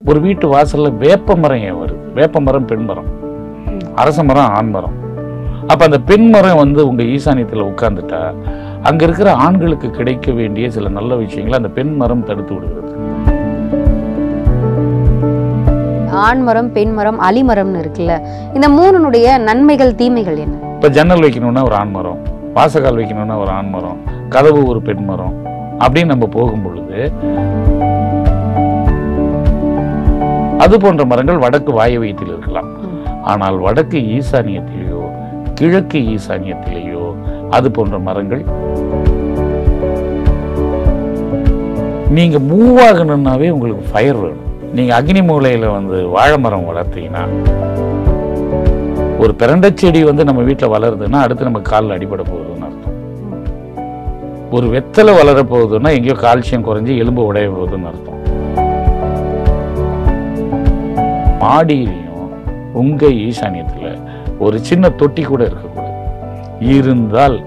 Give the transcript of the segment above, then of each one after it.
ஒரு வீட்டு வாசல்ல வேப்ப மரம் ஏன் வருது வேப்ப மரம் பெண் மரம் அரச மரம் ஆண் மரம் அப்ப அந்த பெண் மரம் வந்து உங்க ஈசானியத்துல உட்கார்ந்துட்டா அங்க இருக்கிற ஆண்களுக்கு கிடைக்க வேண்டிய சில நல்ல விஷயங்களை அந்த பெண் மரம் தடுத்து விடுகிறது ஆண் மரம் பெண் மரம் அலிமரம்னு இருக்குல்ல இந்த மூணுனுடைய நன்மைகள் தீமைகள் என்ன இப்ப ஜன்னல் வைக்கணும்னா ஒரு ஆண் மரம் வாசக்கால் வைக்கணும்னா ஒரு ஆண் மரம் கதவு ஒரு பெண் மரம் அப்படின்னு நம்ம போகும் பொழுது அது போன்ற மரங்கள் வடக்கு வாயவயத்தில் இருக்கலாம் ம். ஆனால் வடக்கு ஈசானியத்திலேயோ கிழக்கு ஈசானியத்திலேயோ அது போன்ற மரங்கள் நீங்க மூவ் ஆகணும்னாவே உங்களுக்கு ஃபயர் வேணும் நீங்க அக்னி மூலையில வந்து வாழை மரம் வளர்த்தீங்கன்னா ஒரு பிரண்டை செடி வந்து நம்ம வீட்டில் வளருதுன்னா அடுத்து நம்ம காலில் அடிபட போகுதுன்னு அர்த்தம் ஒரு வெத்தலை வளர போகுதுன்னா எங்கேயோ கால்சியம் குறைஞ்சி எலும்பு உடைய போகுதுன்னு அர்த்தம் மாடியிலையும் உங்க ஈசானியத்துல ஒரு சின்ன தொட்டி கூட இருக்கக்கூடாது இருந்தால்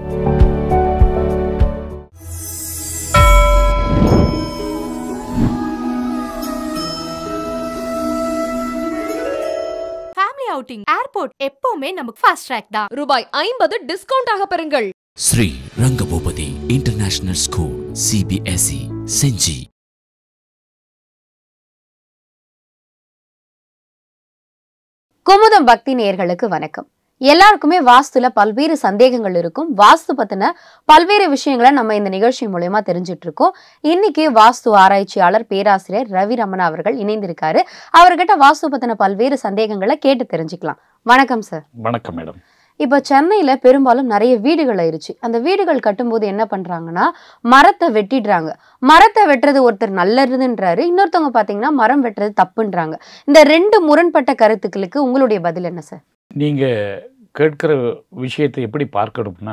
ஃபேமிலி அவுட்டிங் ஏர்போர்ட் எப்பவுமே நமக்கு ஃபாஸ்ட் ட்ராக் தான் ரூபாய் ஐம்பது டிஸ்கவுண்ட் ஆக பெறுங்கள் Sri Rangapoopathi international school CBSE Gingee Kumudam Bhakthi நேயர்களுக்கு வணக்கம் எல்லாருக்குமே வாஸ்துல பல்வேறு சந்தேகங்கள் இருக்கும் வாஸ்து பத்தின பல்வேறு விஷயங்களை நம்ம இந்த நிகழ்ச்சி மூலயமா தெரிஞ்சிட்டு இருக்கோம் இன்னைக்கு வாஸ்து ஆராய்ச்சியாளர் பேராசிரியர் ரவி ரமணா அவர்கள் இணைந்திருக்காரு அவர்கிட்ட வாஸ்து பத்தின பல்வேறு சந்தேகங்களை கேட்டு தெரிஞ்சுக்கலாம் வணக்கம் சார் வணக்கம் மேடம் இப்போ சென்னையில பெரும்பாலும் நிறைய வீடுகள் ஆயிருச்சு அந்த வீடுகள் கட்டும்போது என்ன பண்றாங்கன்னா மரத்தை வெட்டிடுறாங்க மரத்தை வெட்டுறது ஒருத்தர் நல்லதுன்றாரு இன்னொருத்தவங்க பாத்தீங்கன்னா மரம் வெட்டுறது தப்புன்றாங்க இந்த ரெண்டு முரண்பட்ட கருத்துக்களுக்கு உங்களுடைய பதில் என்ன சார் நீங்க கேட்கிற விஷயத்தை எப்படி பார்க்கணும்னா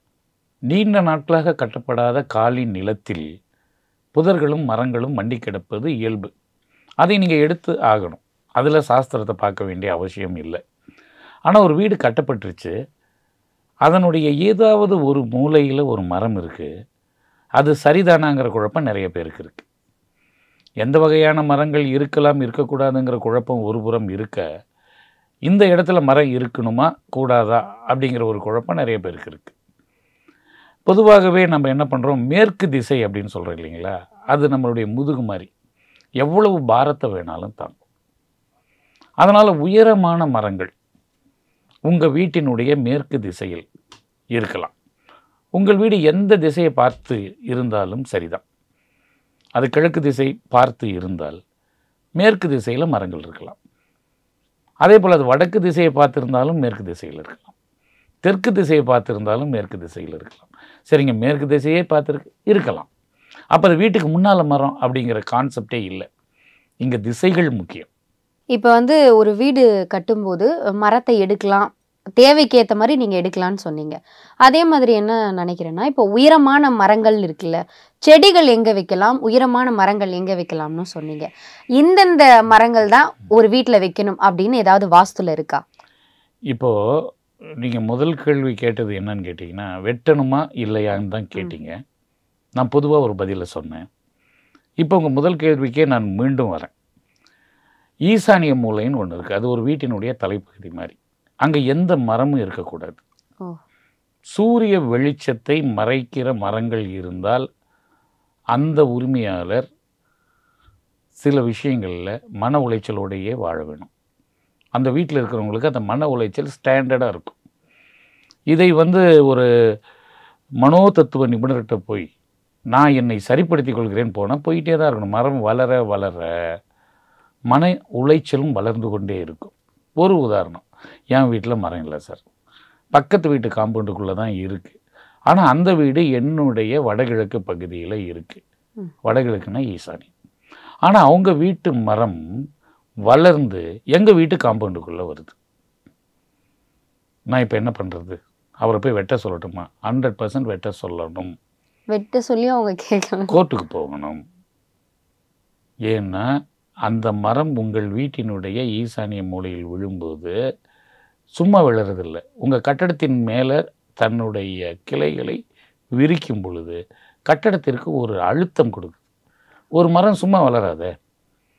நீண்ட நாட்களாக கட்டப்படாத காலி நிலத்தில் புதர்களும் மரங்களும் மண்டி கிடப்பது இயல்பு அதை நீங்கள் எடுத்து ஆகணும் அதில் சாஸ்திரத்தை பார்க்க வேண்டிய அவசியம் இல்லை ஆனால் ஒரு வீடு கட்டப்பட்டுருச்சு அதனுடைய ஏதாவது ஒரு மூலையில் ஒரு மரம் இருக்குது அது சரிதானாங்கிற குழப்பம் நிறைய பேருக்கு இருக்குது எந்த வகையான மரங்கள் இருக்கலாம் இருக்கக்கூடாதுங்கிற குழப்பம் ஒரு புறம் இருக்க இந்த இடத்துல மரம் இருக்கணுமா கூடாதா அப்படிங்கிற ஒரு குழப்பம் நிறைய பேருக்கு இருக்குது பொதுவாகவே நம்ம என்ன பண்ணுறோம் மேற்கு திசை அப்படின்னு சொல்கிறோம் இல்லைங்களா அது நம்மளுடைய முதுகு மாதிரி எவ்வளவு பாரத்தை வேணாலும் தாங்கும் அதனால் உயரமான மரங்கள் உங்கள் வீட்டினுடைய மேற்கு திசையில் இருக்கலாம் உங்கள் வீடு எந்த திசையை பார்த்து இருந்தாலும் சரிதான் அது கிழக்கு திசை பார்த்து இருந்தால் மேற்கு திசையில் மரங்கள் இருக்கலாம் அதே போல் அது வடக்கு திசையை பார்த்திருந்தாலும் மேற்கு திசையில் இருக்கலாம் தெற்கு திசையை பார்த்திருந்தாலும் மேற்கு திசையில் இருக்கலாம் சரிங்க மேற்கு திசையே பார்த்துருக்கு இருக்கலாம் அப்போ அது வீட்டுக்கு முன்னால் மரம் அப்படிங்கிற கான்செப்டே இல்லை இங்கே திசைகள் முக்கியம் இப்போ வந்து ஒரு வீடு கட்டும்போது மரத்தை எடுக்கலாம் தேவைக்கு ஏற்ற மாதிரி நீங்கள் எடுக்கலாம்னு சொன்னீங்க அதே மாதிரி என்ன நினைக்கிறேன்னா இப்போ உயரமான மரங்கள் இருக்குல்ல செடிகள் எங்கே வைக்கலாம் உயரமான மரங்கள் எங்கே வைக்கலாம்னு சொன்னீங்க இந்தந்த மரங்கள் தான் ஒரு வீட்டில் வைக்கணும் அப்படின்னு ஏதாவது வாஸ்துல இருக்கா இப்போது நீங்கள் முதல் கேள்வி கேட்டது என்னன்னு கேட்டிங்கன்னா வெட்டணுமா இல்லையான்னு தான் கேட்டீங்க நான் பொதுவாக ஒரு பதிலை சொன்னேன் இப்போ உங்கள் முதல் கேள்விக்கே நான் மீண்டும் வரேன் ஈசானிய மூலைன்னு ஒன்று இருக்குது அது ஒரு வீட்டினுடைய தலைப்பகுதி மாதிரி அங்கே எந்த மரமும் இருக்கக்கூடாது ஓ. சூரிய வெளிச்சத்தை மறைக்கிற மரங்கள் இருந்தால் அந்த உரிமையாளர் சில விஷயங்களில் மன உளைச்சலோடையே வாழ வேணும் அந்த வீட்டில் இருக்கிறவங்களுக்கு அந்த மன உளைச்சல் ஸ்டாண்டர்டாக இருக்கும் இதை வந்து ஒரு மனோ தத்துவ நிபுணர்கிட்ட போய் நான் என்னை சரிப்படுத்திக் கொள்கிறேன் போனால் போயிட்டே தான் இருக்கணும் மரம் வளர வளர மன உளைச்சலும் வளர்ந்து கொண்டே இருக்கும் ஒரு உதாரணம் என் வீட்டில் மரம் இல்லை சார் பக்கத்து வீட்டு காம்பவுண்டுக்குள்ளே தான் இருக்குது ஆனால் அந்த வீடு என்னுடைய வடகிழக்கு பகுதியில் இருக்குது ம். வடகிழக்குன்னா ஈசானி ஆனால் அவங்க வீட்டு மரம் வளர்ந்து எங்கள் வீட்டு காம்பவுண்டுக்குள்ளே வருது நான் இப்போ என்ன பண்ணுறது அவரை போய் வெட்ட சொல்லட்டுமா ஹண்ட்ரட் பர்சன்ட் வெட்ட சொல்லணும் வெட்ட சொல்லி அவங்க கேட்கணும் கோர்ட்டுக்கு போகணும் ஏன்னா அந்த மரம் உங்கள் வீட்டினுடைய ஈசானிய மூலையில் விழும்போது சும்மா விழுறதில்ல உங்கள் கட்டடத்தின் மேலே தன்னுடைய கிளைகளை விரிக்கும் பொழுது கட்டடத்திற்கு ஒரு அழுத்தம் கொடுக்குது ஒரு மரம் சும்மா வளராதே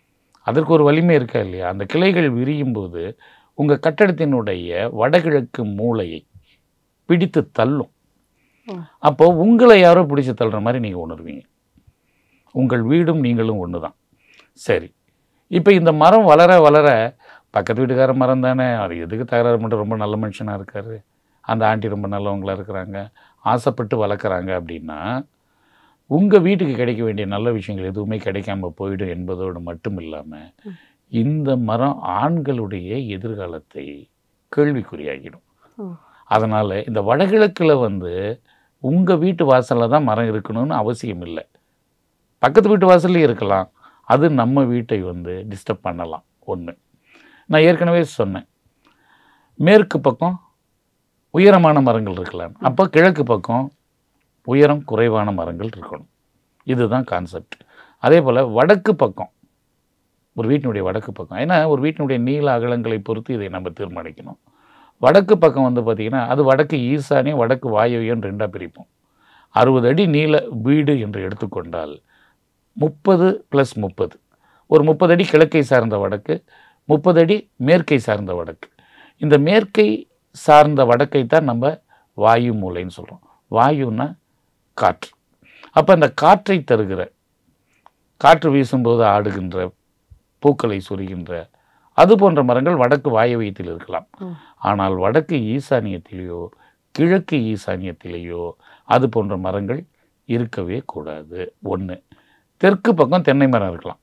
அதற்கு ஒரு வலிமை இருக்கா இல்லையா அந்த கிளைகள் விரியும் போது உங்கள் கட்டடத்தினுடைய வடகிழக்கு மூலையை பிடித்து தள்ளும் ஓ. அப்போ உங்களை யாரோ பிடிச்சு தள்ளுற மாதிரி நீங்கள் உணர்வீங்க உங்கள் வீடும் நீங்களும் ஒன்று தான் சரி இப்போ இந்த மரம் வளர வளர பக்கத்து வீட்டுக்கார மரம் தானே அது எதுக்கு தகராறு மட்டும் ரொம்ப நல்ல மனுஷனாக இருக்காரு அந்த ஆண்டி ரொம்ப நல்லவங்களா இருக்கிறாங்க ஆசைப்பட்டு வளர்க்குறாங்க அப்படின்னா உங்கள் வீட்டுக்கு கிடைக்க வேண்டிய நல்ல விஷயங்கள் எதுவுமே கிடைக்காம போயிடும் என்பதோடு மட்டும் இல்லாமல் இந்த மரம் ஆண்களுடைய எதிர்காலத்தை கேள்விக்குறியாகிடும் ஓ. அதனால் இந்த வடகிழக்கில் வந்து உங்கள் வீட்டு வாசலில் தான் மரம் இருக்கணும்னு அவசியம் இல்லை பக்கத்து வீட்டு வாசல்லையும் இருக்கலாம் அது நம்ம வீட்டை வந்து டிஸ்டர்ப் பண்ணலாம் ஒன்று நான் ஏற்கனவே சொன்னேன் மேற்கு பக்கம் உயரமான மரங்கள் இருக்கலாம் அப்போ கிழக்கு பக்கம் உயரம் குறைவான மரங்கள் இருக்கணும் இதுதான் கான்செப்ட் அதே போல் வடக்கு பக்கம் ஒரு வீட்டினுடைய வடக்கு பக்கம் ஏன்னா ஒரு வீட்டினுடைய நீள அகலங்களை பொறுத்து இதை நம்ம தீர்மானிக்கணும் வடக்கு பக்கம் வந்து பார்த்திங்கன்னா அது வடக்கு ஈசானியம் வடக்கு வாயுவியம் ரெண்டாக பிரிப்போம் அறுபது அடி நீள வீடு என்று எடுத்துக்கொண்டால் முப்பது ப்ளஸ் முப்பது ஒரு முப்பது அடி கிழக்கை சார்ந்த வடக்கு முப்பது அடி மேற்கை சார்ந்த வடக்கு இந்த மேற்கை சார்ந்த வடக்கை தான் நம்ம வாயு மூலைன்னு சொல்கிறோம் வாயுன்னா காற்று அப்போ அந்த காற்றை தருகிற காற்று வீசும்போது ஆடுகின்ற பூக்களை சொரிகின்ற அது போன்ற மரங்கள் வடக்கு வாயவியத்தில் இருக்கலாம் ம். ஆனால் வடக்கு ஈசானியத்திலேயோ கிழக்கு ஈசானியத்திலேயோ அது போன்ற மரங்கள் இருக்கவே கூடாது ஒன்று தெற்கு பக்கம் தென்னை மரம் இருக்கலாம்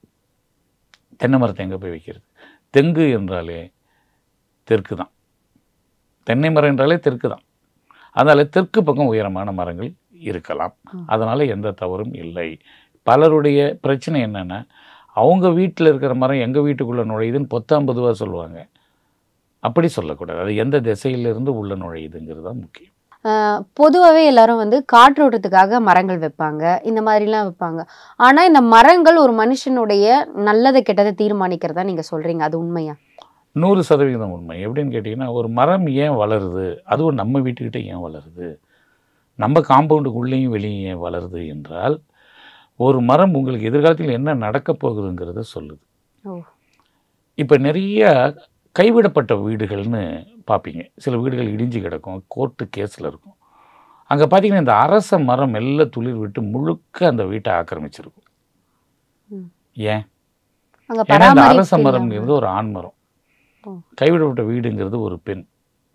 தென்னை மரத்தை எங்கே போய் வைக்கிறது தெங்கு என்றாலே தெற்கு தான் தென்னை மரம் என்றாலே தெற்கு தான் அதனால் தெற்கு பக்கம் உயரமான மரங்கள் இருக்கலாம் ம். அதனால் எந்த தவறும் இல்லை பலருடைய பிரச்சனை என்னென்னா அவங்க வீட்டில் இருக்கிற மரம் எங்கள் வீட்டுக்குள்ளே நுழையுதுன்னு பொத்தாம் பொதுவாக சொல்லுவாங்க அப்படி சொல்லக்கூடாது அது எந்த திசையிலிருந்து உள்ள நுழையுதுங்கிறது தான் முக்கியம் பொதுவாகவே எல்லாரும் வந்து காற்றோட்டத்துக்காக மரங்கள் வைப்பாங்க இந்த மாதிரிலாம் வைப்பாங்க ஆனால் இந்த மரங்கள் ஒரு மனுஷனுடைய நல்லதை கெட்டதை தீர்மானிக்கிறதா நீங்கள் சொல்கிறீங்க அது உண்மையா நூறு சதவீதம் உண்மை எப்படின்னு கேட்டிங்கன்னா ஒரு மரம் ஏன் வளருது அதுவும் நம்ம வீட்டுக்கிட்ட ஏன் வளருது நம்ம காம்பவுண்டுக்குள்ளேயும் வெளியே ஏன் வளருது என்றால் ஒரு மரம் உங்களுக்கு எதிர்காலத்தில் என்ன நடக்கப் போகுதுங்கிறத சொல்லுது ஓ. இப்போ நிறைய கைவிடப்பட்ட வீடுகள்னு பார்ப்பீங்க சில வீடுகள் இடிஞ்சு கிடக்கும் கோர்ட்டு கேஸில் இருக்கும் அங்கே பார்த்தீங்கன்னா இந்த அரச மரம் மெல்ல துளிர் விட்டு முழுக்க அந்த வீட்டை ஆக்கிரமிச்சிருக்கும் ம். ஏன் அங்கே ஏன்னா இந்த அரச பராமரிப்பு மரம்ங்கிறது ஒரு ஆண் மரம் ஓ. கைவிடப்பட்ட வீடுங்கிறது ஒரு பெண்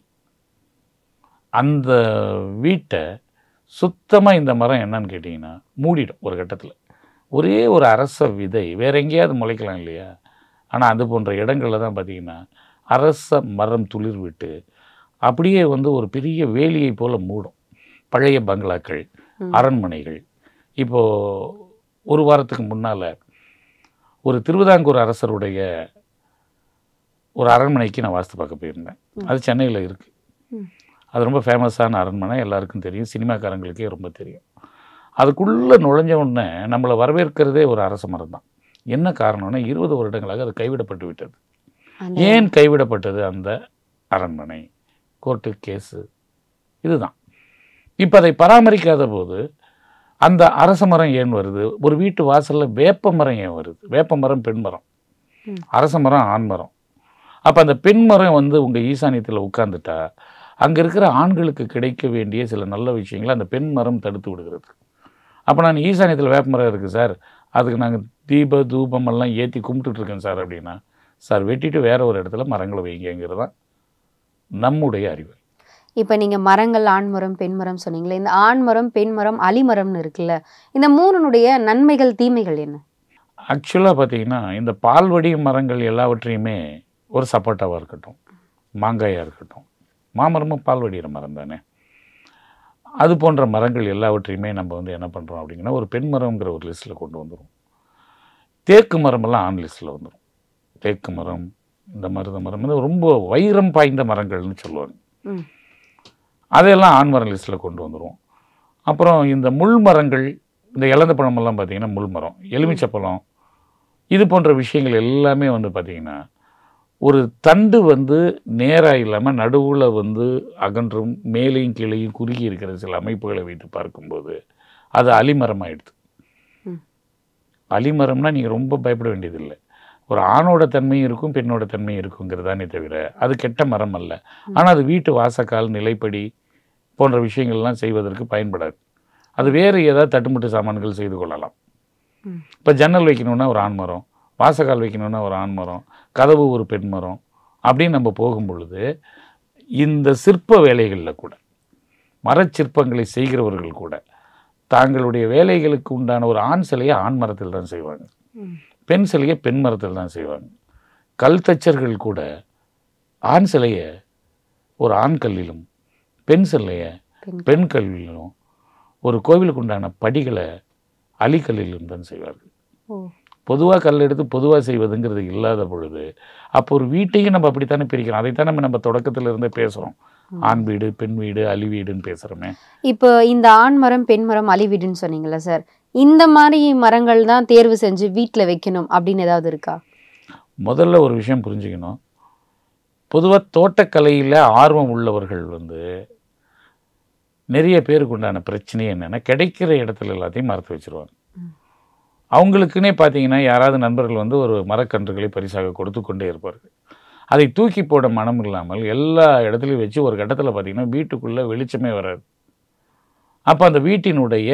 அந்த வீட்டை சுத்தமாக இந்த மரம் என்னன்னு கேட்டிங்கன்னா மூடிடும் ஒரு கட்டத்தில் ஒரே ஒரு அரச விதை வேற எங்கேயாவது முளைக்கலாம் இல்லையா ஆனால் அது போன்ற இடங்களில் தான் பார்த்தீங்கன்னா அரச மரம் துளிர் விட்டு அப்படியே வந்து ஒரு பெரிய வேலியை போல மூடும் பழைய பங்களாக்கள் ம். அரண்மனைகள் இப்போது ஒரு வாரத்துக்கு முன்னால் ஒரு திருவிதாங்கூர் அரசருடைய ஒரு அரண்மனைக்கு நான் வாஸ்து பார்க்க போயிருந்தேன் ம். அது சென்னையில் இருக்குது ம். அது ரொம்ப ஃபேமஸான அரண்மனை எல்லாருக்கும் தெரியும் சினிமாக்காரங்களுக்கே ரொம்ப தெரியும் அதுக்குள்ளே நுழைஞ்ச உடனே நம்மளை வரவேற்கிறதே ஒரு அரச மரம் தான் என்ன காரணம்னா இருபது வருடங்களாக அது கைவிடப்பட்டு விட்டது அந்த- ஏன் கைவிடப்பட்டது அந்த அரண்மனை கோர்ட்டு கேஸு இதுதான் இப்போ அதை பராமரிக்காத போது அந்த அரச மரம் ஏன் வருது ஒரு வீட்டு வாசலில் வேப்ப மரம் ஏன் வருது வேப்ப மரம் பெண் மரம் ம். அரச மரம் ஆண் மரம் அப்போ அந்த பெண் மரம் வந்து உங்கள் ஈசானியத்தில் உட்கார்ந்துட்டா அங்கே இருக்கிற ஆண்களுக்கு கிடைக்க வேண்டிய சில நல்ல விஷயங்களை அந்த பெண் மரம் தடுத்து விடுகிறது அப்போ நான் ஈசானியத்தில் வேப்ப மரம் இருக்குது சார் அதுக்கு நாங்கள் தீப தூபம் எல்லாம் ஏற்றி கும்பிட்டுட்டு இருக்கேன் சார் அப்படின்னா சார் வெட்டிட்டு வேற ஒரு இடத்துல மரங்களை வைங்கங்கிறது தான் நம்முடைய அறிவு இப்போ நீங்கள் மரங்கள் ஆண்மரம் பெண்மரம் சொன்னீங்களே இந்த ஆண்மரம் பெண்மரம் அலிமரம்னு இருக்குல்ல இந்த மூணுனுடைய நன்மைகள் தீமைகள் என்ன ஆக்சுவலாக பார்த்தீங்கன்னா இந்த பால்வடி மரங்கள் எல்லாவற்றையுமே ஒரு சப்போட்டாவாக இருக்கட்டும் மாங்காயாக இருக்கட்டும் மாமரமும் பால்வடிகிற மரம் தானே அது போன்ற மரங்கள் எல்லாவற்றையுமே நம்ம வந்து என்ன பண்ணுறோம் அப்படிங்கன்னா ஒரு பெண் மரம்ங்கிற ஒரு லிஸ்ட்டில் கொண்டு வந்துடும் தேக்கு மரமெல்லாம் ஆண் லிஸ்ட்டில் வந்துடும் தேக்கு மரம் இந்த மருத மரம் வந்து ரொம்ப வைரம் பாய்ந்த மரங்கள்னு சொல்லுவாங்க ம். அதையெல்லாம் ஆண் மரம் லிஸ்ட்டில் கொண்டு வந்துடும் அப்புறம் இந்த முள் மரங்கள் இந்த இலந்த பழமெல்லாம் பார்த்தீங்கன்னா முள் மரம் எலுமிச்சை பழம் இது போன்ற விஷயங்கள் எல்லாமே வந்து பார்த்திங்கன்னா ஒரு தண்டு வந்து நேராக இல்லாமல் நடுவில் வந்து அகன்றும் மேலேயும் கீழேயும் குறுகி இருக்கிற சில அமைப்புகளை வைத்து பார்க்கும்போது அது அலிமரம் ஆயிடுது ம். அலிமரம்னா நீங்கள் ரொம்ப பயப்பட வேண்டியதில்லை ஒரு ஆணோட தன்மையும் இருக்கும் பெண்ணோட தன்மையும் இருக்குங்கிறதானே தவிர அது கெட்ட மரம் அல்ல ஆனால் அது வீட்டு வாசக்கால் நிலைப்படி போன்ற விஷயங்கள்லாம் செய்வதற்கு பயன்படாது அது வேறு ஏதாவது தட்டுமுட்டு சாமான்கள் செய்து கொள்ளலாம் ம். இப்போ ஜன்னல் வைக்கணும்னா ஒரு ஆண் மரம் வாசக்கால் வைக்கணும்னா ஒரு ஆண் மரம் கதவு ஒரு பெண் மரம் அப்படின்னு நம்ம போகும் பொழுது இந்த சிற்ப வேலைகளில் கூட மரச்சிற்பங்களை செய்கிறவர்கள் கூட தாங்களுடைய வேலைகளுக்கு உண்டான ஒரு ஆண் சிலையை ஆண் மரத்தில் தான் செய்வாங்க ம். பெண் சிலையை பெண் மரத்தில் தான் செய்வாங்க கல் தச்சர்கள் கூட ஆண் சிலையை ஒரு ஆண் கல்லிலும் பெண் சிலையை பெண் பெண் கல்லிலும் ஒரு கோவிலுக்கு உண்டான படிகளை அலிக்கல்லிலும் தான் செய்வார்கள் ஓ பொதுவாக கல் எடுத்து பொதுவாக செய்வதுங்கிறது இல்லாத பொழுது அப்போ ஒரு வீட்டையும் நம்ம அப்படித்தானே பிரிக்கிறோம் அதைத்தான் நம்ம நம்ம தொடக்கத்துல இருந்தே பேசுகிறோம் ஆண் வீடு பெண் வீடு அலி வீடுன்னு பேசுகிறோமே இப்போ இந்த ஆண் மரம் பெண் மரம் அழிவீடுன்னு சொன்னீங்கல்ல சார் இந்த மாதிரி மரங்கள் தான் தேர்வு செஞ்சு வீட்டில் வைக்கணும் அப்படின்னு ஏதாவது இருக்கா முதல்ல ஒரு விஷயம் புரிஞ்சுக்கணும் பொதுவாக தோட்டக்கலையில் ஆர்வம் உள்ளவர்கள் வந்து நிறைய பேருக்கு உண்டான பிரச்சனை என்னென்னா கிடைக்கிற இடத்துல எல்லாத்தையும் மரத்தை வச்சிருவாங்க அவங்களுக்குன்னே பார்த்தீங்கன்னா யாராவது நண்பர்கள் வந்து ஒரு மரக்கன்றுகளை பரிசாக கொடுத்து கொண்டே இருப்பார்கள் அதை தூக்கி போட மனம் இல்லாமல் எல்லா இடத்துலையும் வச்சு ஒரு கட்டத்தில் பார்த்தீங்கன்னா வீட்டுக்குள்ளே வெளிச்சமே வராது அப்போ அந்த வீட்டினுடைய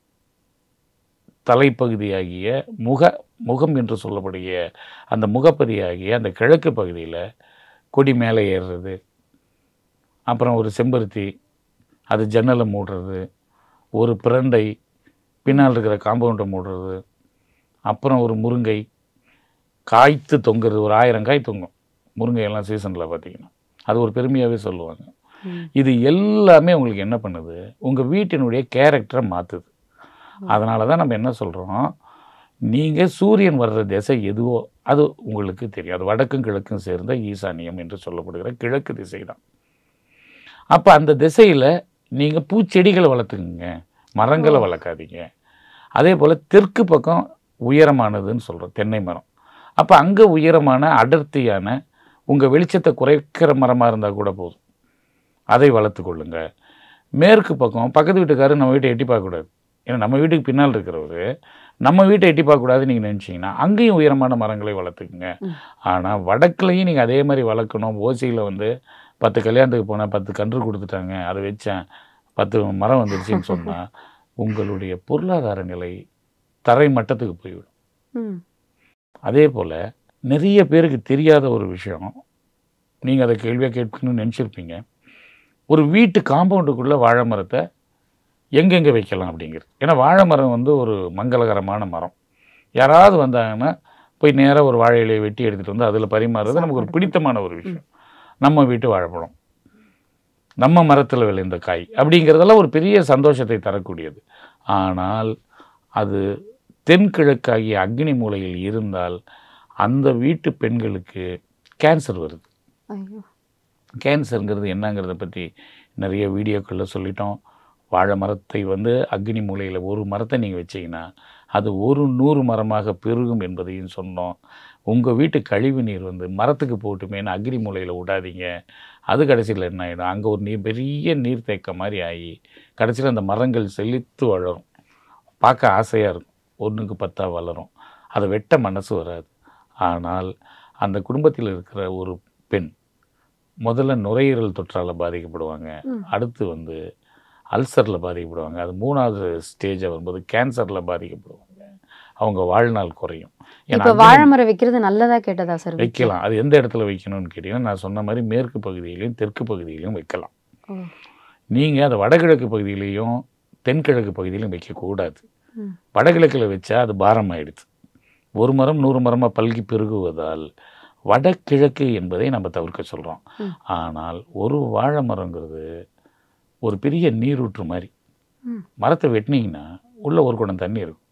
தலைப்பகுதியாகிய முக முகம் என்று சொல்லக்கூடிய அந்த முகப்பதியாகிய அந்த கிழக்கு பகுதியில் கொடி மேலே ஏறுறது அப்புறம் ஒரு செம்பருத்தி அது ஜன்னலை மூடுறது ஒரு பிரண்டை பின்னால் இருக்கிற காம்பவுண்டை மூடுறது அப்புறம் ஒரு முருங்கை காய்த்து தொங்குறது ஒரு ஆயிரம் காய் தொங்கும் முருங்கை எல்லாம் சீசனில் பார்த்தீங்கன்னா அது ஒரு பெருமையாகவே சொல்லுவாங்க ம். இது எல்லாமே உங்களுக்கு என்ன பண்ணுது உங்கள் வீட்டினுடைய கேரக்டரை மாற்றுது அதனால தான் நம்ம என்ன சொல்கிறோம் நீங்கள் சூரியன் வர்ற திசை எதுவோ அது உங்களுக்கு தெரியும் அது வடக்கும் கிழக்கும் சேர்ந்த ஈசானியம் என்று சொல்லப்படுகிற கிழக்கு திசை தான் அப்போ அந்த திசையில் நீங்கள் பூச்செடிகளை வளர்த்துக்குங்க மரங்களை வளர்க்காதீங்க அதே போல் தெற்கு பக்கம் உயரமானதுன்னு சொல்கிறோம் தென்னை மரம் அப்போ அங்கே உயரமான அடர்த்தியான உங்கள் வெளிச்சத்தை குறைக்கிற மரமாக இருந்தால் கூட போதும் அதை வளர்த்து கொள்ளுங்க மேற்கு பக்கம் பக்கத்து வீட்டுக்காரர் நம்ம வீட்டை எட்டி பார்க்கக்கூடாது ஏன்னா நம்ம வீட்டுக்கு பின்னால் இருக்கிறவர் நம்ம வீட்டை எட்டி பார்க்கக்கூடாதுன்னு நீங்கள் நினச்சிங்கன்னா அங்கேயும் உயரமான மரங்களை வளர்த்துக்குங்க ம். ஆனால் வடக்குலையும் நீங்கள் அதே மாதிரி வளர்க்கணும் ஓசியில் வந்து பத்து கல்யாணத்துக்கு போனால் பத்து கன்று கொடுத்துட்டாங்க அதை வச்சேன் பத்து மரம் வந்துருச்சுன்னு சொன்னால் உங்களுடைய பொருளாதார நிலை தரை மட்டத்துக்கு போய்விடும் ம் அதே போல் நிறைய பேருக்கு தெரியாத ஒரு விஷயம் நீங்கள் அதை கேள்வியாக கேட்கணும்னு நினச்சிருப்பீங்க ஒரு வீட்டு காம்பவுண்டுக்குள்ளே வாழை மரத்தை எங்கெங்கே வைக்கலாம் அப்படிங்கிறது ஏன்னா வாழை மரம் வந்து ஒரு மங்களகரமான மரம் யாராவது வந்தாங்கன்னா போய் நேராக ஒரு வாழை இலையை வெட்டி எடுத்துகிட்டு வந்து அதில் பரிமாறுறது நமக்கு ஒரு பிடித்தமான ஒரு விஷயம் நம்ம வீட்டு வாழைப்பழம் நம்ம மரத்தில் விளைந்த காய் அப்படிங்கிறதெல்லாம் ஒரு பெரிய சந்தோஷத்தை தரக்கூடியது ஆனால் அது தென்கிழக்காகிய அக்னி மூலையில் இருந்தால் அந்த வீட்டு பெண்களுக்கு கேன்சர் வருது ஐயோ கேன்சருங்கிறது என்னங்கிறத பற்றி நிறைய வீடியோக்களில் சொல்லிட்டோம் வாழை மரத்தை வந்து அக்னி மூலையில் ஒரு மரத்தை நீங்கள் வச்சீங்கன்னா அது ஒரு நூறு மரமாக பெருகும் என்பதையும் சொன்னோம் உங்கள் வீட்டு கழிவு நீர் வந்து மரத்துக்கு போட்டுமேன்னு அக்னி மூலையில் விடாதீங்க அது கடைசியில் என்ன ஆகிடும் அங்கே ஒரு நீர் பெரிய நீர்த்தேக்கம் மாதிரி ஆகி கடைசியில் அந்த மரங்கள் செழித்து வளரும் பார்க்க ஆசையாக இருக்கும் ஒன்றுக்கு பத்தா வளரும் அதை வெட்ட மனசு வராது ஆனால் அந்த குடும்பத்தில் இருக்கிற ஒரு பெண் முதல்ல நுரையீரல் தொற்றால் பாதிக்கப்படுவாங்க ம். அடுத்து வந்து அல்சரில் பாதிக்கப்படுவாங்க அது மூணாவது ஸ்டேஜ் வரும்போது கேன்சரில் பாதிக்கப்படுவாங்க அவங்க வாழ்நாள் குறையும் ஏன்னா இப்போ அக்னி வாழை மரம் வைக்கிறது நல்லதா கெட்டதா சார் வைக்கலாம் அது எந்த இடத்துல வைக்கணும்னு கேட்டிங்கன்னா நான் சொன்ன மாதிரி மேற்கு பகுதியிலையும் தெற்கு பகுதியிலையும் வைக்கலாம் ஓ. நீங்கள் அதை வடகிழக்கு பகுதியிலையும் தென்கிழக்கு பகுதியிலையும் வைக்கக்கூடாது ம். வடகிழக்கில் வச்சா அது பாரம் ஆயிடுது ஒரு மரம் நூறு மரமாக பல்கி பெருகுவதால் வடகிழக்கு என்பதை நம்ம தவிர்க்க சொல்கிறோம் ம். ஆனால் ஒரு வாழை மரங்கிறது ஒரு பெரிய நீரூற்று மாதிரி ம். மரத்தை வெட்டினீங்கன்னா உள்ளே ஒரு குடம் தண்ணி இருக்கும்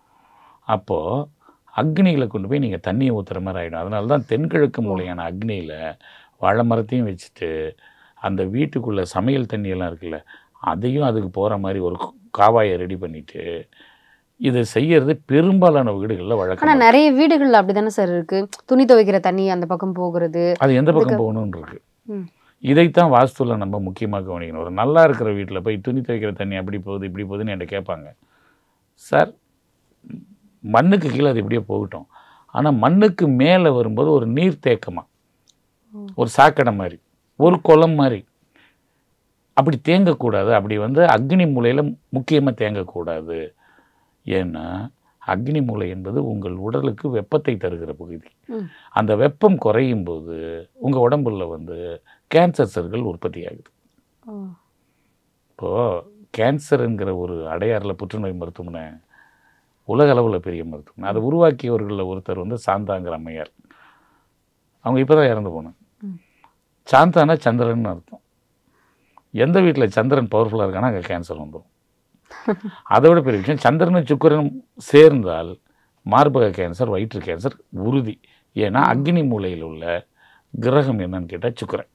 அப்போது அக்னியில் கொண்டு போய் நீங்கள் தண்ணியை ஊற்றுற மாதிரி ஆகிடும் அதனால தான் தென்கிழக்கு மூலையான அக்னியில் வாழை மரத்தையும் வச்சுட்டு அந்த வீட்டுக்குள்ளே சமையல் தண்ணியெல்லாம் இருக்குல்ல அதையும் அதுக்கு போகிற மாதிரி ஒரு காவாயை ரெடி பண்ணிவிட்டு இதை செய்யறது பெரும்பாலான வீடுகளில் ஆனா வழக்கம் நிறைய வீடுகள்ல அப்படிதானே சார் இருக்கு துணி துவைக்கிற தண்ணி அந்த பக்கம் போகிறது அது எந்த பக்கம் இதுக்கு- போகணும்னு இருக்கு ம். இதைத்தான் வாஸ்துல நம்ம முக்கியமாக கவனிக்கணும் ஒரு நல்லா இருக்கிற வீட்டில் போய் துணி துவைக்கிற தண்ணி அப்படி போகுது இப்படி போகுதுன்னு என்கிட்ட கேட்பாங்க சார் மண்ணுக்கு கீழே அது இப்படியே போகட்டும் ஆனால் மண்ணுக்கு மேலே வரும்போது ஒரு நீர்த்தேக்கமாக ஒரு சாக்கடை மாதிரி ஒரு குளம் மாதிரி அப்படி தேங்கக்கூடாது அப்படி வந்து அக்னி மூலையில் முக்கியமாக தேங்கக்கூடாது ஏன்னா அக்னி மூலை என்பது உங்கள் உடலுக்கு வெப்பத்தை தருகிற பகுதி ம். அந்த வெப்பம் குறையும் போது உங்கள் உடம்புல வந்து கேன்சர் செல்கள் உற்பத்தி ஆகுது ஓ. இப்போது கேன்சருங்கிற ஒரு அடையாறில் புற்றுநோய் மருத்துவமனை உலக அளவில் பெரிய மருத்துவமனை அதை உருவாக்கியவர்களில் ஒருத்தர் வந்து சாந்தாங்கிற அம்மையார் அவங்க இப்போ தான் இறந்து போனாங்க ம். சாந்தானா சந்திரன் அர்த்தம் எந்த வீட்டில் சந்திரன் பவர்ஃபுல்லாக இருக்கானா அங்கே கேன்சர் வந்துடும் அதை விட பெரிய விஷயம் சந்திரனும் சுக்கிரனும் சேர்ந்தால் மார்பக கேன்சர் வயிற்று கேன்சர் உறுதி ஏன்னா அக்னி மூலையில் உள்ள கிரகம் என்னன்னு கேட்டால் சுக்கிரன்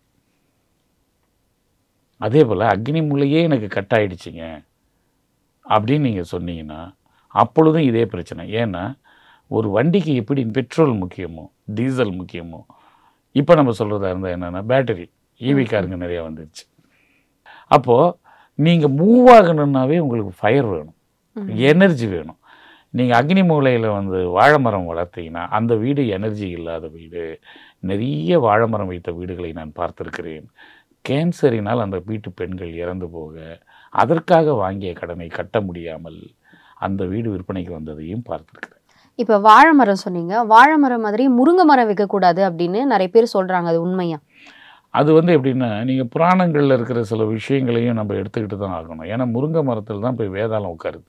அதே போல் அக்னி மூலையே எனக்கு கட் ஆயிடுச்சுங்க அப்படின்னு நீங்கள் சொன்னீங்கன்னா அப்பொழுதும் இதே பிரச்சனை ஏன்னா ஒரு வண்டிக்கு எப்படி பெட்ரோல் முக்கியமோ டீசல் முக்கியமோ இப்போ நம்ம சொல்கிறதா இருந்தால் என்னென்னா பேட்டரி ஈவி காருங்க நிறையா வந்துருச்சு அப்போது நீங்கள் மூவ் ஆகணுன்னாவே உங்களுக்கு ஃபயர் வேணும் ம். எனர்ஜி வேணும் நீங்கள் அக்னி மூலையில் வந்து வாழை மரம் வளர்த்தீங்கன்னா அந்த வீடு எனர்ஜி இல்லாத வீடு நிறைய வாழை மரம் வைத்த வீடுகளை நான் பார்த்திருக்கிறேன் கேன்சரினால் அந்த வீட்டு பெண்கள் இறந்து போக அதற்காக வாங்கிய கடனை கட்ட முடியாமல் அந்த வீடு விற்பனைக்கு வந்ததையும் பார்த்திருக்கிறேன் இப்ப வாழை மரம் சொன்னீங்க வாழை மரம் மாதிரி முருங்கை மரம் வைக்கக்கூடாது அப்படின்னு நிறைய பேர் சொல்றாங்க அது உண்மையா அது வந்து எப்படின்னா நீங்கள் புராணங்களில் இருக்கிற சில விஷயங்களையும் நம்ம எடுத்துக்கிட்டு தான் ஆகணும் ஏன்னா முருங்கை மரத்தில் தான் போய் வேதாளம் உட்காருது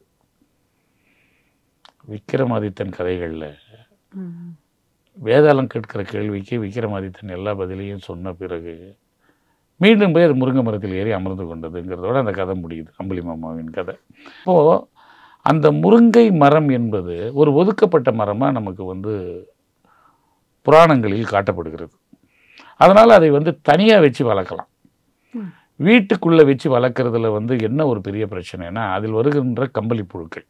விக்ரமாதித்தன் கதைகளில் ம். வேதாளம் கேட்கிற கேள்விக்கு விக்ரமாதித்தன் எல்லா பதிலையும் சொன்ன பிறகு மீண்டும் போய் அது முருங்கை மரத்தில் ஏறி அமர்ந்து கொண்டதுங்கிறதோட அந்த கதை முடியுது அம்புலி மாமாவின் கதை இப்போது அந்த முருங்கை மரம் என்பது ஒரு ஒதுக்கப்பட்ட மரமாக நமக்கு வந்து புராணங்களில் காட்டப்படுகிறது அதனால் அதை வந்து தனியாக வச்சு வளர்க்கலாம் ம். வீட்டுக்குள்ளே வச்சு வளர்க்குறதுல வந்து என்ன ஒரு பெரிய பிரச்சனைனா அதில் வருகின்ற கம்பளி புழுக்கள்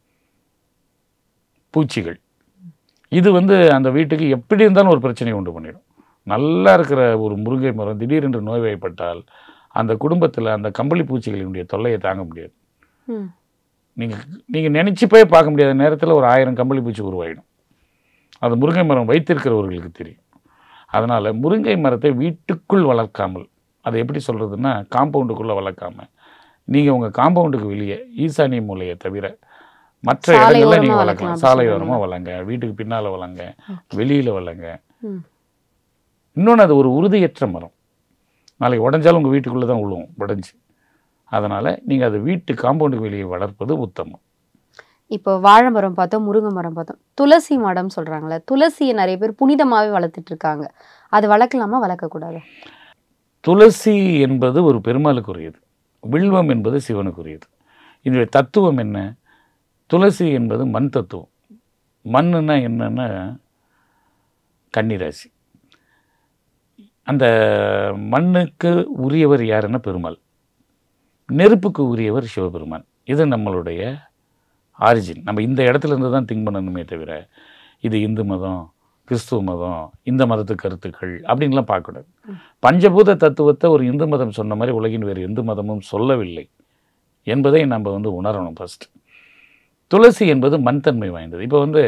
பூச்சிகள் இது வந்து அந்த வீட்டுக்கு எப்படி இருந்தாலும் ஒரு பிரச்சனையை உண்டு பண்ணிடும் நல்லா இருக்கிற ஒரு முருங்கை மரம் திடீரென்று நோய்வாய்ப்பட்டால் அந்த குடும்பத்தில் அந்த கம்பளி பூச்சிகளினுடைய தொல்லையை தாங்க முடியாது ம். நீங்கள் நீங்கள் நினச்சி போய் பார்க்க முடியாத நேரத்தில் ஒரு ஆயிரம் கம்பளி பூச்சி உருவாயிடும் அது முருங்கை மரம் வைத்திருக்கிறவர்களுக்கு தெரியும் அதனால் முருங்கை மரத்தை வீட்டுக்குள் வளர்க்காமல் அதை எப்படி சொல்கிறதுன்னா காம்பவுண்டுக்குள்ளே வளர்க்காம நீங்கள் உங்கள் காம்பவுண்டுக்கு வெளியே ஈசானிய மூலையை தவிர மற்ற சாலை இடங்களில் ஓரமா நீங்கள் வளர்க்கலாம் வளர்க்கலாம் அப்படி சாலை சொல்றீங்களா? ஓரமாக வளங்க வீட்டுக்கு பின்னால் வளங்க வெளியில் வளங்க ம். இன்னொன்று அது ஒரு உறுதியற்ற மரம் நாளைக்கு உடஞ்சாலும் உங்கள் வீட்டுக்குள்ளே தான் விழுவும் உடஞ்சி அதனால் நீங்கள் அதை வீட்டு காம்பவுண்டுக்கு வெளியே வளர்ப்பது உத்தமம் இப்போ வாழை மரம் பார்த்தோம் முருங்கை மரம் பார்த்தோம் துளசி மரம் சொல்றாங்களே துளசியை நிறைய பேர் புனிதமாவே வளர்த்துட்டு இருக்காங்க அது வளர்க்கலாமா வளர்க்கக்கூடாது துளசி என்பது ஒரு பெருமாளுக்குரியது வில்வம் என்பது சிவனுக்குரியது இதனுடைய தத்துவம் என்ன துளசி என்பது மண் தத்துவம் மண்ணுன்னா என்னன்னா கன்னிராசி அந்த மண்ணுக்கு உரியவர் யாருன்னா பெருமாள் நெருப்புக்கு உரியவர் சிவபெருமான் இது நம்மளுடைய ஆரிஜின் நம்ம இந்த இடத்துல இருந்து தான் திங்க் பண்ணணுமே தவிர இது இந்து மதம் கிறிஸ்துவ மதம் இந்த மதத்து கருத்துக்கள் அப்படின்லாம் பார்க்கக்கூடாது பஞ்சபூத தத்துவத்தை ஒரு இந்து மதம் சொன்ன மாதிரி உலகின் வேறு எந்த மதமும் சொல்லவில்லை என்பதை நம்ம வந்து உணரணும் ஃபர்ஸ்ட் துளசி என்பது மண்தன்மை வாய்ந்தது இப்போ வந்து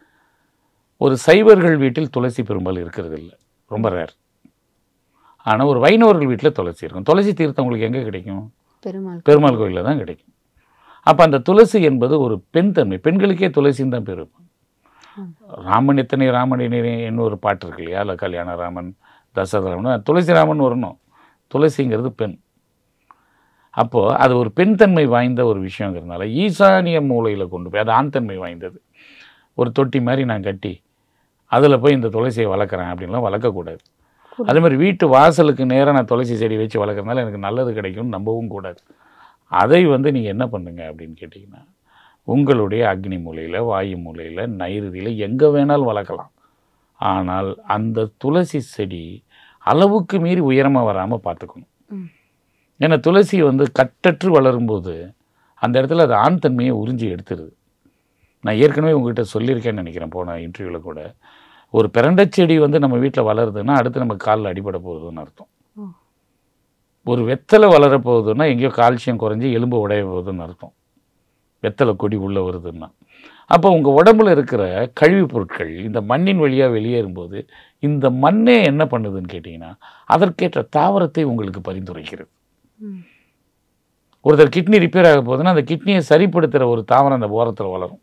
ஒரு சைவர்கள் வீட்டில் துளசி பெரும்பாலும் இருக்கிறது இல்லை ரொம்ப ரேர் ஆனால் ஒரு வைணவர்கள் வீட்டில் துளசி இருக்கும் துளசி தீர்த்தம் உங்களுக்கு எங்கே கிடைக்கும் பெருமாள் பெருமாள் கோயிலில் தான் கிடைக்கும் அப்போ அந்த துளசி என்பது ஒரு பெண் தன்மை பெண்களுக்கே துளசின்னு தான் பேர் வைப்பாங்க. ராமன் எத்தனை ராமனினே இன்னொரு பாட்டு இருக்கு இல்லையா இல்லை கல்யாண ராமன் தசரராமன் துளசி ராமன் வரணும் துளசிங்கிறது பெண் அப்போது அது ஒரு பெண் தன்மை வாய்ந்த ஒரு விஷயங்கிறதுனால ஈசானிய மூலையில் கொண்டு போய் அது ஆண் தன்மை வாய்ந்தது ஒரு தொட்டி மாதிரி நான் கட்டி அதில் போய் இந்த துளசியை வளர்க்குறேன் அப்படின்லாம் வளர்க்கக்கூடாது அதே மாதிரி வீட்டு வாசலுக்கு நேராக நான் துளசி செடி வச்சு வளர்க்குறதுனால எனக்கு நல்லது கிடைக்கும்னு நம்பவும் கூடாது அதை வந்து நீங்கள் என்ன பண்ணுங்க அப்படின்னு கேட்டிங்கன்னா உங்களுடைய அக்னி மூலையில் வாயு மூலையில் நைருதியில் எங்கே வேணாலும் வளர்க்கலாம் ஆனால் அந்த துளசி செடி அளவுக்கு மீறி உயரமாக வராமல் பார்த்துக்கணும் ம். ஏன்னா துளசி வந்து கட்டற்று வளரும்போது அந்த இடத்துல அது ஆண் தன்மையை உறிஞ்சி எடுத்துருது நான் ஏற்கனவே உங்ககிட்ட சொல்லியிருக்கேன்னு நினைக்கிறேன் போன இன்டர்வியூவில் கூட ஒரு பிரண்டைச் செடி வந்து நம்ம வீட்டில் வளருதுன்னா அடுத்து நம்ம காலில் அடிபட போகுதுன்னு அர்த்தம் ம். ஒரு வெத்தலை வளர போகுதுன்னா எங்கேயோ கால்சியம் குறைஞ்சி எலும்பு உடைய போகுதுன்னு அர்த்தம் வெத்தலை கொடி உள்ளே வருதுன்னா அப்போ உங்கள் உடம்புல இருக்கிற கழிவுப் பொருட்கள் இந்த மண்ணின் வழியாக வெளியேறும்போது இந்த மண்ணே என்ன பண்ணுதுன்னு கேட்டிங்கன்னா அதற்கேற்ற தாவரத்தை உங்களுக்கு பரிந்துரைக்கிறது ம். ஒருத்தர் கிட்னி ரிப்பேர் ஆக போகுதுன்னா அந்த கிட்னியை சரிப்படுத்துகிற ஒரு தாவரம் அந்த ஓரத்தில் வளரும்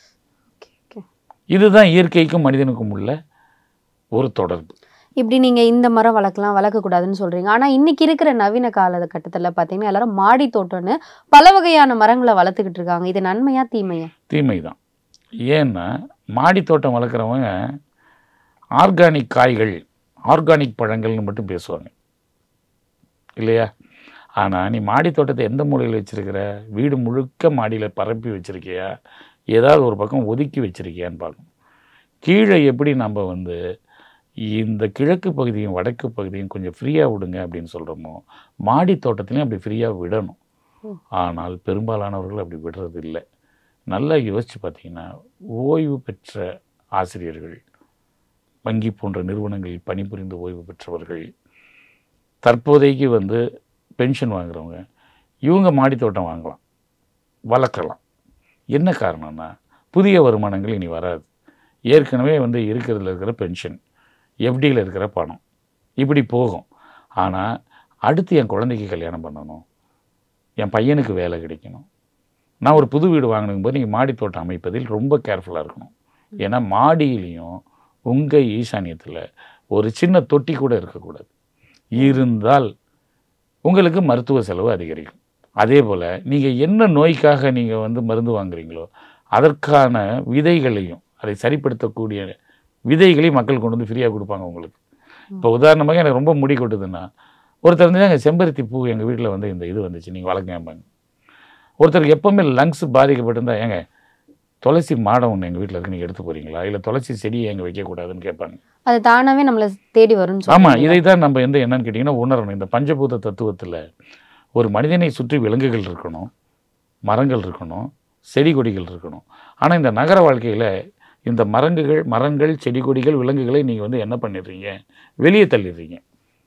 Okay. இதுதான் இயற்கைக்கும் மனிதனுக்கும் உள்ள ஒரு தொடர்பு இப்படி நீங்க இந்த மரம் வளர்க்கலாம் வளர்க்கக்கூடாதுன்னு சொல்றீங்க ஆனா இன்னைக்கு இருக்கிற நவீன காலகட்டத்துல பாத்தீங்கன்னா எல்லாரும் மாடி தோட்டம்னு பல வகையான மரங்களை வளர்த்துக்கிட்டு இருக்காங்க இது நன்மையா தீமையா தீமை தான் ஏன்னா மாடி தோட்டம் வளர்க்குறவங்க ஆர்கானிக் காய்கள் ஆர்கானிக் பழங்கள்னு மட்டும் பேசுவாங்க இல்லையா ஆனால் நீ மாடி தோட்டத்தை எந்த மூலையில் வச்சிருக்கிற வீடு முழுக்க மாடியில் பரப்பி வச்சிருக்கியா ஏதாவது ஒரு பக்கம் ஒதுக்கி வச்சிருக்கியான்னு பார்க்கணும் கீழே எப்படி நம்ம வந்து இந்த கிழக்கு பகுதியும் வடக்கு பகுதியும் கொஞ்சம் ஃப்ரீயாக விடுங்க அப்படின்னு சொல்கிறோமோ மாடி தோட்டத்துலையும் அப்படி ஃப்ரீயாக விடணும் ஆனால் பெரும்பாலானவர்கள் அப்படி விடுறது இல்லை நல்லா யோசித்து பார்த்தீங்கன்னா ஓய்வு பெற்ற ஆசிரியர்கள் வங்கி போன்ற நிறுவனங்களில் பணிபுரிந்து ஓய்வு பெற்றவர்கள் தற்போதைக்கு வந்து பென்ஷன் வாங்குறவங்க இவங்க மாடி தோட்டம் வாங்கலாம் வளர்க்கலாம் என்ன காரணம்னா புதிய வருமானங்கள் இனி வராது ஏற்கனவே வந்து இருக்கிறதுல இருக்கிற பென்ஷன் எஃப்டியில் இருக்கிற பணம் இப்படி போகும் ஆனால் அடுத்து என் குழந்தைக்கு கல்யாணம் பண்ணணும் என் பையனுக்கு வேலை கிடைக்கணும் நான் ஒரு புது வீடு வாங்கணும் போது நீங்கள் மாடி தோட்டம் அமைப்பதில் ரொம்ப கேர்ஃபுல்லாக இருக்கணும் ஏன்னா மாடியிலையும் உங்கள் ஈசானியத்தில் ஒரு சின்ன தொட்டி கூட இருக்கக்கூடாது இருந்தால் உங்களுக்கு மருத்துவ செலவு அதிகரிக்கும் அதே போல் நீங்கள் என்ன நோய்க்காக நீங்கள் வந்து மருந்து வாங்குறீங்களோ அதற்கான விதைகளையும் அதை சரிப்படுத்தக்கூடிய விதைகளையும் மக்கள் கொண்டு வந்து ஃப்ரீயாக கொடுப்பாங்க உங்களுக்கு இப்போ உதாரணமாக எனக்கு ரொம்ப முடி கொட்டுதுன்னா ஒருத்தர் வந்து எங்கள் செம்பருத்தி பூ எங்கள் வீட்டில் வந்து இந்த இது வந்துச்சு நீங்கள் வளர்க்கம்பாங்க ஒருத்தருக்கு எப்போவுமே லங்ஸ் பாதிக்கப்பட்டிருந்தா ஏங்க துளசி மாடம் ஒன்று எங்கள் வீட்டில் இருக்கு நீங்கள் எடுத்து போகிறீங்களா இல்லை துளசி செடியை எங்கே வைக்கக்கூடாதுன்னு கேட்பாங்க அது தானாவே நம்மள தேடி வரும்னு ஆமாம் சொல்றீங்க. இதை தான் நம்ம வந்து என்னன்னு கேட்டிங்கன்னா உணரணும் இந்த பஞ்சபூத தத்துவத்தில் ஒரு மனிதனை சுற்றி விலங்குகள் இருக்கணும் மரங்கள் இருக்கணும் செடி கொடிகள் இருக்கணும் ஆனால் இந்த நகர வாழ்க்கையில் இந்த மரங்குகள் மரங்கள் செடி கொடிகள் விலங்குகளை நீங்கள் வந்து என்ன பண்ணிடுறீங்க வெளியே தள்ளிடுறீங்க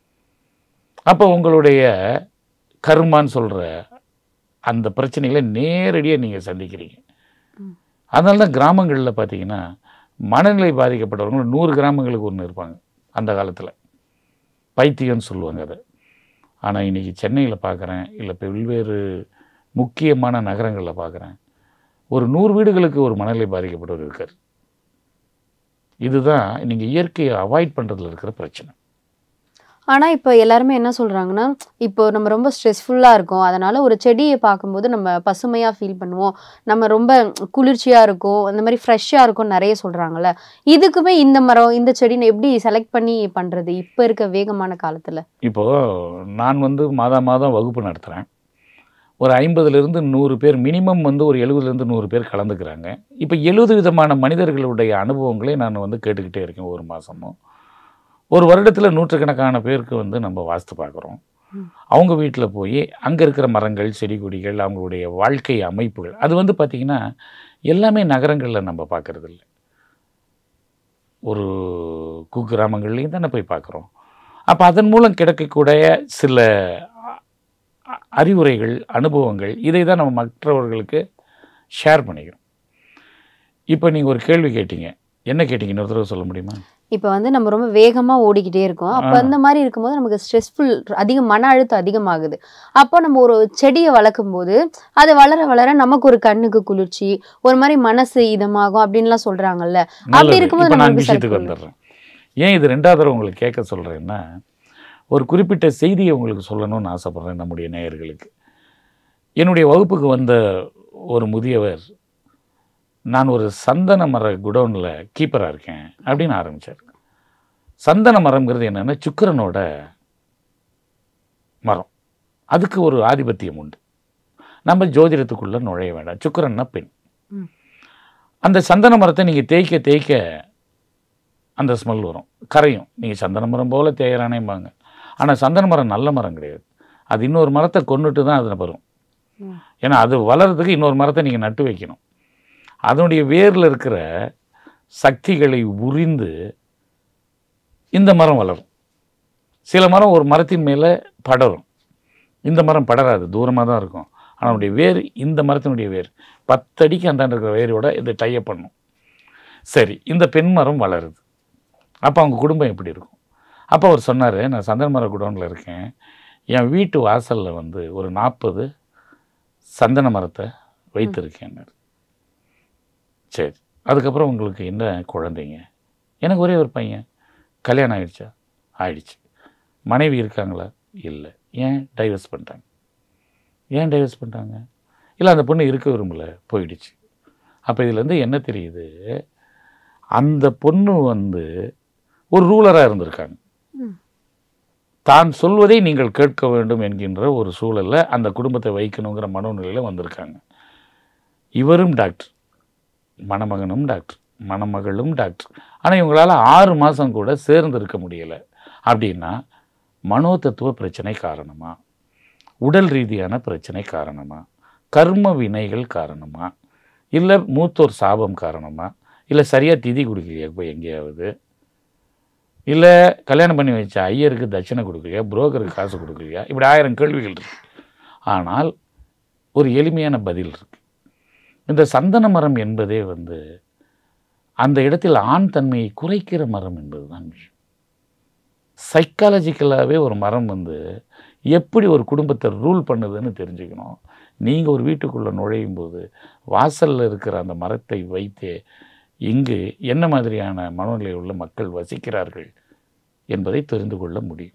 அப்போ உங்களுடைய கர்மான்னு சொல்கிற அந்த பிரச்சனைகளை நேரடியாக நீங்கள் சந்திக்கிறீங்க அதனால தான் கிராமங்களில் பார்த்தீங்கன்னா மனநிலை பாதிக்கப்பட்டவங்க நூறு கிராமங்களுக்கு ஒன்று இருப்பாங்க அந்த காலத்தில் பைத்தியம்னு சொல்லுவாங்க அதை ஆனால் இன்றைக்கி சென்னையில் பார்க்குறேன் இல்லை பல்வேறு முக்கியமான நகரங்களில் பார்க்குறேன் ஒரு நூறு வீடுகளுக்கு ஒரு மனநிலை பாதிக்கப்பட்டவர் இருக்கார் இதுதான் நீங்கள் இயற்கையை அவாய்ட் பண்ணுறதுல இருக்கிற பிரச்சனை ஆனா இப்போ எல்லாருமே என்ன சொல்றாங்கன்னா இப்போ நம்ம ரொம்ப ஸ்ட்ரெஸ்ஃபுல்லா இருக்கோம் அதனால ஒரு செடியை பார்க்கும்போது நம்ம பசுமையா ஃபீல் பண்ணுவோம் நம்ம ரொம்ப குளிர்ச்சியா இருக்கும் அந்த மாதிரி ஃப்ரெஷ்ஷாக இருக்கும் நிறைய சொல்றாங்கல்ல இதுக்குமே இந்த மரம் இந்த செடின்னு எப்படி செலக்ட் பண்ணி பண்றது இப்போ இருக்க வேகமான காலத்துல இப்போது நான் வந்து மாதம் மாதம் வகுப்பு நடத்துகிறேன் ஒரு ஐம்பதுலேருந்து நூறு பேர் மினிமம் வந்து ஒரு எழுபதுலேருந்து நூறு பேர் கலந்துக்கிறாங்க இப்போ எழுபது விதமான மனிதர்களுடைய அனுபவங்களை நான் வந்து கேட்டுக்கிட்டே இருக்கேன் ஒரு மாதமும் ஒரு வருடத்தில் நூற்றுக்கணக்கான பேருக்கு வந்து நம்ம வாஸ்து பார்க்குறோம் அவங்க வீட்டில் போய் அங்கே இருக்கிற மரங்கள் செடி கொடிகள் அவங்களுடைய வாழ்க்கை அமைப்புகள் அது வந்து பார்த்திங்கன்னா எல்லாமே நகரங்களில் நம்ம பார்க்கறது இல்ல ஒரு குக்கிராமங்கள்லேயும் தானே போய் பார்க்குறோம் அப்போ அதன் மூலம் கிடைக்கக்கூடிய சில அ- அ- அறிவுரைகள் அனுபவங்கள் இதை தான் நம்ம மற்றவர்களுக்கு ஷேர் பண்ணிக்கிறோம் இப்போ நீங்கள் ஒரு கேள்வி கேட்டீங்க என்ன கேட்டீங்க இன்னொரு தடவை சொல்ல முடியுமா இப்போ வந்து நம்ம ரொம்ப வேகமா ஓடிக்கிட்டே இருக்கோம் அப்போ ஆ. அந்த மாதிரி இருக்கும்போது நமக்கு ஸ்ட்ரெஸ்ஃபுல் அதிக மன அழுத்தம் அதிகமாகுது அப்போ நம்ம ஒரு செடியை வளர்க்கும் போது அது வளர வளர நமக்கு ஒரு கண்ணுக்கு குளிர்ச்சி ஒரு மாதிரி மனசு இதமாகும் அப்படின்லாம் சொல்றாங்கல்ல நல்லது இருக்கும்போது இப்போ நம்ம நான் எப்படி விஷயத்துக்கு select வந்துடுறேன் ஏன் இது ரெண்டாவது தடவை உங்களுக்கு கேட்க சொல்கிறேன்னா ஒரு குறிப்பிட்ட செய்தியை உங்களுக்கு சொல்லணும்னு ஆசைப்பட்றேன் நம்முடைய நேயர்களுக்கு என்னுடைய வகுப்புக்கு வந்த ஒரு முதியவர் நான் ஒரு சந்தன மர குடோனில் கீப்பராக இருக்கேன் அப்படின்னு ஆரம்பித்தார் சந்தன மரம்ங்கிறது என்னென்னா சுக்கிரனோட மரம் அதுக்கு ஒரு ஆதிபத்தியம் உண்டு நம்ம ஜோதிடத்துக்குள்ளே நுழைய வேண்டாம் சுக்கிரன்னா பெண் ம். அந்த சந்தன மரத்தை நீங்கள் தேய்க்க தேய்க்க அந்த ஸ்மெல் வரும் கரையும் நீங்கள் சந்தன மரம் போல் தேயறானேம்பாங்க ஆனால் சந்தன மரம் நல்ல மரம் கிடையாது அது இன்னொரு மரத்தை கொண்டுட்டு தான் அதில் வரும் ம். ஏன்னா அது வளர்றதுக்கு இன்னொரு மரத்தை நீங்கள் நட்டு வைக்கணும் அதனுடைய வேரில் இருக்கிற சக்திகளை உறிந்து இந்த மரம் வளரும் சில மரம் ஒரு மரத்தின் மேலே படரும் இந்த மரம் படராது தூரமாக தான் இருக்கும் அதனுடைய வேர் இந்த மரத்தினுடைய வேர் பத்தடிக்கு அந்தாண்ட இருக்கிற வேரோட இது டைப் பண்ணும் சரி இந்த பெண் மரம் வளருது அப்போ அவங்க குடும்பம் எப்படி இருக்கும் அப்போ அவர் சொன்னார் நான் சந்தன மர குடோனில் இருக்கேன் என் வீட்டு வாசலில் வந்து ஒரு நாற்பது சந்தன மரத்தை வைத்திருக்கேன்னாரு சரி அதுக்கப்புறம் உங்களுக்கு என்ன குழந்தைங்க எனக்கு ஒரே ஒரு பையன் கல்யாணம் ஆயிடுச்சா ஆயிடுச்சு மனைவி இருக்காங்களா இல்லை ஏன் டைவர்ஸ் பண்ணிட்டாங்க ஏன் டைவர்ஸ் பண்ணிட்டாங்க இல்லை அந்த பொண்ணு இருக்க விரும்பல போயிடுச்சு அப்போ இதுலேருந்து என்ன தெரியுது அந்த பொண்ணு வந்து ஒரு ரூலராக இருந்திருக்காங்க ம். தான் சொல்வதை நீங்கள் கேட்க வேண்டும் என்கின்ற ஒரு சூழல்ல அந்த குடும்பத்தை வைக்கணுங்கிற மனோநிலையில் வந்திருக்காங்க இவரும் டாக்டர் மணமகனும் டாக்டர் மணமகளும் டாக்டர் ஆனால் இவங்களால ஆறு மாதம் கூட சேர்ந்து இருக்க முடியலை அப்படின்னா மனோதத்துவ பிரச்சனை காரணமா உடல் ரீதியான பிரச்சனை காரணமா கர்ம வினைகள் காரணமா இல்லை மூத்தோர் சாபம் காரணமா இல்லை சரியாக திதி கொடுக்கலையா போய் எங்கேயாவது இல்லை கல்யாணம் பண்ணி வச்ச ஐயருக்கு தட்சணை கொடுக்கலையா புரோக்கருக்கு காசு கொடுக்கலையா இப்படி ஆயிரம் கேள்விகள் இருக்கு ஆனால் ஒரு எளிமையான பதில் இருக்கு இந்த சந்தன மரம் என்பதே வந்து அந்த இடத்தில் ஆண் தன்மையை குறைக்கிற மரம் என்பதுதான் விஷயம் சைக்காலஜிக்கலாகவே ஒரு மரம் வந்து எப்படி ஒரு குடும்பத்தை ரூல் பண்ணுதுன்னு தெரிஞ்சுக்கணும் நீங்கள் ஒரு வீட்டுக்குள்ளே நுழையும் போது வாசலில் இருக்கிற அந்த மரத்தை வைத்தே இங்கு என்ன மாதிரியான மனநிலை உள்ள மக்கள் வசிக்கிறார்கள் என்பதை தெரிந்து கொள்ள முடியும்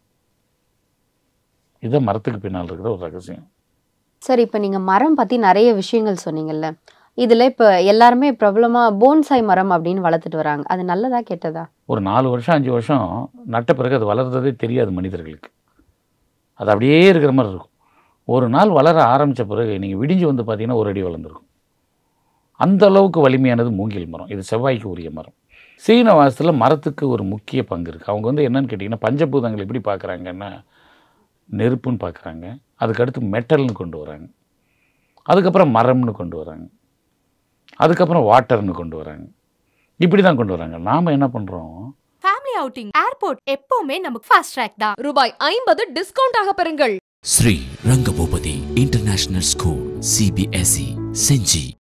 இதுதான் மரத்துக்கு பின்னால் இருக்கிற ஒரு ரகசியம் சரி இப்போ நீங்கள் மரம் பற்றி நிறைய விஷயங்கள் சொன்னீங்கல்ல இதில் இப்போ எல்லாருமே பிரபலமாக போன்சாய் மரம் அப்படின்னு வளர்த்துட்டு வராங்க அது நல்லதா கெட்டதா ஒரு நாலு வருஷம் அஞ்சு வருஷம் நட்ட பிறகு அது வளர்றதே தெரியாது மனிதர்களுக்கு அது அப்படியே இருக்கிற மாதிரி இருக்கும் ஒரு நாள் வளர ஆரம்பித்த பிறகு நீங்கள் விடிஞ்சு வந்து பார்த்தீங்கன்னா ஒரு அடி வளர்ந்துருக்கும் அந்த அளவுக்கு வலிமையானது மூங்கில் மரம் இது செவ்வாய்க்கு உரிய மரம் சீன வாசத்தில் மரத்துக்கு ஒரு முக்கிய பங்கு இருக்குது அவங்க வந்து என்னன்னு கேட்டிங்கன்னா பஞ்சபூதங்கள் எப்படி பார்க்குறாங்கன்னா நெருப்புன்னு பார்க்குறாங்க அதுக்கடுத்து மெட்டல்னு கொண்டு வராங்க அதுக்கப்புறம் மரம்னு கொண்டு வராங்க அதுக்கப்புறம் வாட்டர்னு கொண்டு வராங்க இப்படி தான் கொண்டு வராங்க நாம் என்ன பண்ணுறோம் ஃபேமிலி அவுட்டிங் ஏர்போர்ட் எப்பவுமே நமக்கு ஃபாஸ்ட் ட்ராக் தான் ரூபாய் ஐம்பது டிஸ்கவுண்ட் ஆக பெறுங்கள் Sri Rangabhopati International School, CBSE, Senji.